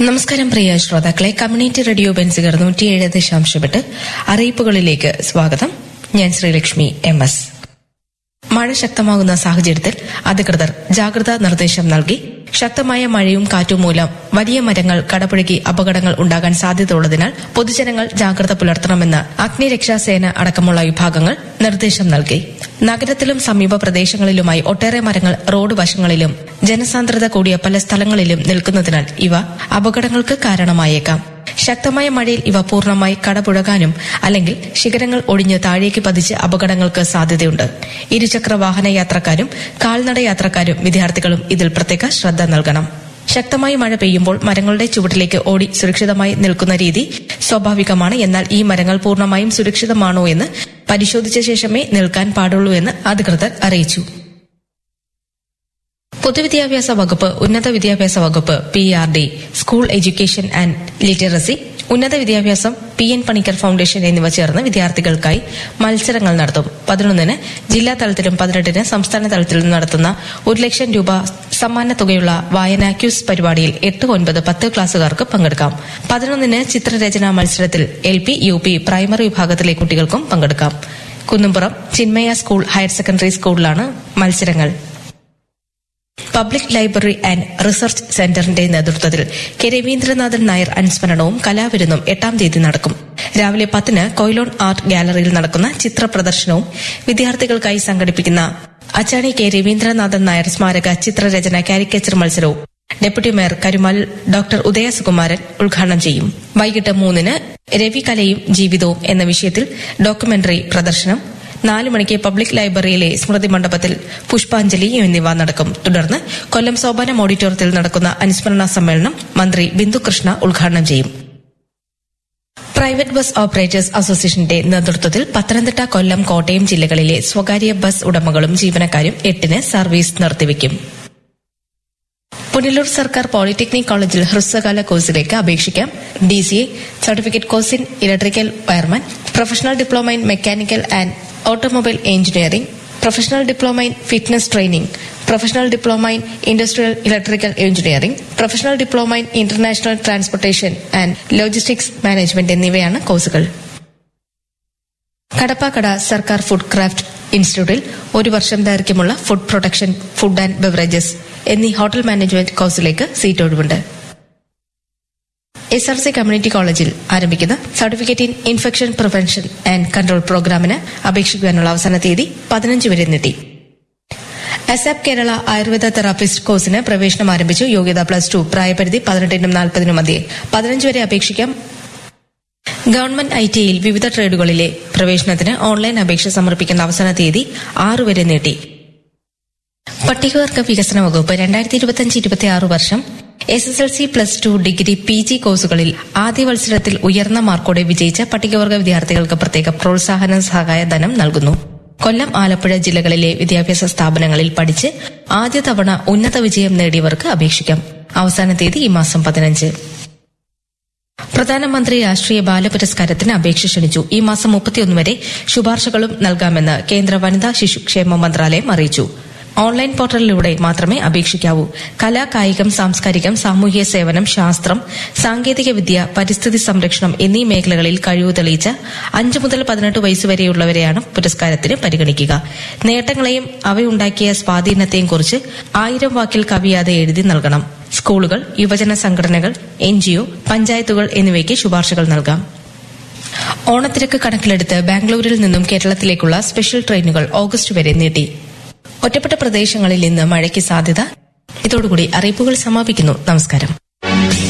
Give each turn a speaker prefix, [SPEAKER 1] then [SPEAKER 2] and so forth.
[SPEAKER 1] നമസ്കാരം പ്രിയ ശ്രോതാക്കളെ community radio Benziger നൂറ്റിയേഴ് ദശാംശം എട്ട് അറിയിപ്പുകളിലേക്ക് സ്വാഗതം ഞാൻ ശ്രീലക്ഷ്മി എം എസ് മഴ ശക്തമാകുന്ന സാഹചര്യത്തിൽ അധികൃതർ ജാഗ്രതാ നിർദ്ദേശം നൽകി ശക്തമായ മഴയും കാറ്റും മൂലം വലിയ മരങ്ങൾ കടപുഴകി അപകടങ്ങൾ ഉണ്ടാകാൻ സാധ്യതയുള്ളതിനാൽ പൊതുജനങ്ങൾ ജാഗ്രത പുലർത്തണമെന്ന് അഗ്നിരക്ഷാസേന അടക്കമുള്ള വിഭാഗങ്ങൾ നിർദ്ദേശം നൽകി നഗരത്തിലും സമീപ പ്രദേശങ്ങളിലുമായി ഒട്ടേറെ മരങ്ങൾ റോഡ് വശങ്ങളിലും ജനസാന്ദ്രത കൂടിയ പല സ്ഥലങ്ങളിലും നിൽക്കുന്നതിനാൽ ഇവ അപകടങ്ങൾക്ക് കാരണമായേക്കാം ശക്തമായ മഴയിൽ ഇവ പൂർണ്ണമായി കടപുഴകാനും അല്ലെങ്കിൽ ശിഖരങ്ങൾ ഒടിഞ്ഞ് താഴേക്ക് പതിച്ച് അപകടങ്ങൾക്ക് സാധ്യതയുണ്ട് ഇരുചക്ര വാഹന യാത്രക്കാരും കാൽനട യാത്രക്കാരും വിദ്യാർത്ഥികളും ഇതിൽ പ്രത്യേക ശ്രദ്ധ നൽകണം ശക്തമായി മഴ പെയ്യുമ്പോൾ മരങ്ങളുടെ ചുവട്ടിലേക്ക് ഓടി സുരക്ഷിതമായി നിൽക്കുന്ന രീതി സ്വാഭാവികമാണ് എന്നാൽ ഈ മരങ്ങൾ പൂർണ്ണമായും സുരക്ഷിതമാണോ എന്ന് പരിശോധിച്ച ശേഷമേ നിൽക്കാൻ പാടുള്ളൂ എന്ന് അധികൃതർ അറിയിച്ചു പൊതുവിദ്യാഭ്യാസ വകുപ്പ് ഉന്നത വിദ്യാഭ്യാസ വകുപ്പ് P R D school education and literacy ഉന്നത വിദ്യാഭ്യാസം പി എൻ പണിക്കർ ഫൌണ്ടേഷൻ എന്നിവ ചേർന്ന് വിദ്യാർത്ഥികൾക്കായി മത്സരങ്ങൾ നടത്തും പതിനൊന്നിന് ജില്ലാ തലത്തിലും പതിനെട്ടിന് സംസ്ഥാന തലത്തിലും നടത്തുന്ന ഒരു ലക്ഷം രൂപ സമ്മാന തുകയുള്ള വായന ക്യൂസ് പരിപാടിയിൽ എട്ട് ഒൻപത് പത്ത് ക്ലാസുകാർക്ക് പങ്കെടുക്കാം പതിനൊന്നിന് ചിത്രരചനാ മത്സരത്തിൽ L P U P primary വിഭാഗത്തിലെ കുട്ടികൾക്കും പങ്കെടുക്കാം Kunnumpuram Chinmaya school higher secondary സ്കൂളിലാണ് മത്സരങ്ങൾ പബ്ലിക് ലൈബ്രറി ആൻഡ് റിസർച്ച് സെന്ററിന്റെ നേതൃത്വത്തിൽ കെ രവീന്ദ്രനാഥൻ നായർ അനുസ്മരണവും കലാവിരുന്നും എട്ടാം തീയതി നടക്കും രാവിലെ പത്തിന് കൊയിലോൺ ആർട്ട് ഗാലറിയിൽ നടക്കുന്ന ചിത്ര പ്രദർശനവും വിദ്യാർത്ഥികൾക്കായി സംഘടിപ്പിക്കുന്ന അച്ചാണി കെ രവീന്ദ്രനാഥൻ നായർ സ്മാരക ചിത്രരചന കാരിക്കേച്ചർ മത്സരവും ഡെപ്യൂട്ടി മേയർ കരുമാൽ ഡോക്ടർ ഉദയ സുകുമാരൻ ഉദ്ഘാടനം ചെയ്യും വൈകിട്ട് മൂന്നിന് രവികലയും ജീവിതവും എന്ന വിഷയത്തിൽ ഡോക്യുമെന്ററി പ്രദർശനം നാല് മണിക്ക് പബ്ലിക് ലൈബ്രറിയിലെ സ്മൃതി മണ്ഡപത്തിൽ പുഷ്പാഞ്ജലി എന്നിവ നടക്കും തുടർന്ന് കൊല്ലം സോപാനം ഓഡിറ്റോറിയത്തിൽ നടക്കുന്ന അനുസ്മരണ സമ്മേളനം മന്ത്രി ബിന്ദുകൃഷ്ണ ഉദ്ഘാടനം ചെയ്യും പ്രൈവറ്റ് ബസ് ഓപ്പറേറ്റേഴ്സ് അസോസിയേഷന്റെ നേതൃത്വത്തിൽ പത്തനംതിട്ട കൊല്ലം കോട്ടയം ജില്ലകളിലെ സ്വകാര്യ ബസ് ഉടമകളും ജീവനക്കാരും എട്ടിന് സർവീസ് നിർത്തിവെക്കും പുനലൂർ സർക്കാർ പോളിടെക്നിക് കോളേജിൽ ഹ്രസ്വകാല കോഴ്സിലേക്ക് അപേക്ഷിക്കാം D C A certificate course in electrical wireman professional diploma in mechanical and automobile engineering professional diploma in fitness training professional diploma in industrial electrical engineering professional diploma in international transportation and logistics management എന്നിവയാണ് കോഴ്സുകൾ കടപ്പാക്കട സർക്കാർ food craft ഇൻസ്റ്റിറ്റ്യൂട്ടിൽ ഒരു വർഷം ദൈർഘ്യമുള്ള food protection food and beverages എന്നീ hotel management കോഴ്സിലേക്ക് seat ഒഴിവുണ്ട് എസ് ആർ സി കമ്മ്യൂണിറ്റി കോളേജിൽ ആരംഭിക്കുന്ന certificate in infection prevention and control പ്രോഗ്രാമിന് അപേക്ഷിക്കുവാനുള്ള അവസാന തീയതി പതിനഞ്ച് വരെ നീട്ടി അസാപ് കേരള ആയുർവേദ തെറാപ്പിസ്റ്റ് കോഴ്സിന് പ്രവേശനം ആരംഭിച്ചു യോഗ്യത പ്ലസ് ടു പ്രായപരിധി പതിനെട്ടിനും നാൽപ്പതിനും മധ്യേ പതിനഞ്ച് വരെ അപേക്ഷിക്കാം ഗവൺമെന്റ് ഐ ടിയിൽ വിവിധ ട്രേഡുകളിലെ പ്രവേശനത്തിന് ഓൺലൈൻ അപേക്ഷ സമർപ്പിക്കേണ്ട അവസാന തീയതി ആറ് വരെ നീട്ടി പട്ടികവർഗ വികസന വകുപ്പ് രണ്ടായിരത്തി ഇരുപത്തിയഞ്ച് ഇരുപത്തിയാറ് വർഷം S S L C plus two degree P G കോഴ്സുകളിൽ ആദ്യ മത്സരത്തിൽ ഉയർന്ന മാർക്കോടെ വിജയിച്ച പട്ടികവർഗ വിദ്യാർത്ഥികൾക്ക് പ്രത്യേക പ്രോത്സാഹന സഹായ ധനം നൽകുന്നു കൊല്ലം ആലപ്പുഴ ജില്ലകളിലെ വിദ്യാഭ്യാസ സ്ഥാപനങ്ങളിൽ പഠിച്ച് ആദ്യ തവണ ഉന്നത വിജയം നേടിയവർക്ക് അപേക്ഷിക്കാം അവസാന തീയതി ഈ മാസം പതിനഞ്ച് പ്രധാനമന്ത്രി രാഷ്ട്രീയ ബാല പുരസ്കാരത്തിന് അപേക്ഷ ക്ഷണിച്ചു ഈ മാസം മുപ്പത്തിയൊന്ന് വരെ ശുപാർശകളും നൽകാമെന്ന് കേന്ദ്ര വനിതാ ശിശുക്ഷേമ മന്ത്രാലയം അറിയിച്ചു ഓൺലൈൻ പോർട്ടലിലൂടെ മാത്രമേ അപേക്ഷിക്കാവൂ കലാ കായികം സാംസ്കാരികം സാമൂഹ്യ സേവനം ശാസ്ത്രം സാങ്കേതിക വിദ്യ പരിസ്ഥിതി സംരക്ഷണം എന്നീ മേഖലകളിൽ കഴിവ് തെളിയിച്ച അഞ്ചു മുതൽ പതിനെട്ട് വയസ്സുവരെയുള്ളവരെയാണ് പുരസ്കാരത്തിന് പരിഗണിക്കുക നേട്ടങ്ങളെയും അവയുണ്ടാക്കിയ സ്വാധീനത്തെയും കുറിച്ച് ആയിരം വാക്കിൽ കവിയാതെ എഴുതി നൽകണം സ്കൂളുകൾ യുവജന സംഘടനകൾ എൻജിഒ പഞ്ചായത്തുകൾ എന്നിവയ്ക്ക് ശുപാർശകൾ നൽകാം ഓണത്തിരക്ക് കണക്കിലെടുത്ത് ബാംഗ്ലൂരിൽ നിന്നും കേരളത്തിലേക്കുള്ള സ്പെഷ്യൽ ട്രെയിനുകൾ ഓഗസ്റ്റ് വരെ നീട്ടി ഒറ്റപ്പെട്ട പ്രദേശങ്ങളിൽ ഇന്ന് മഴയ്ക്ക് സാധ്യത ഇതോടുകൂടി അറിയിപ്പുകൾ സമാപിക്കുന്നു നമസ്കാരം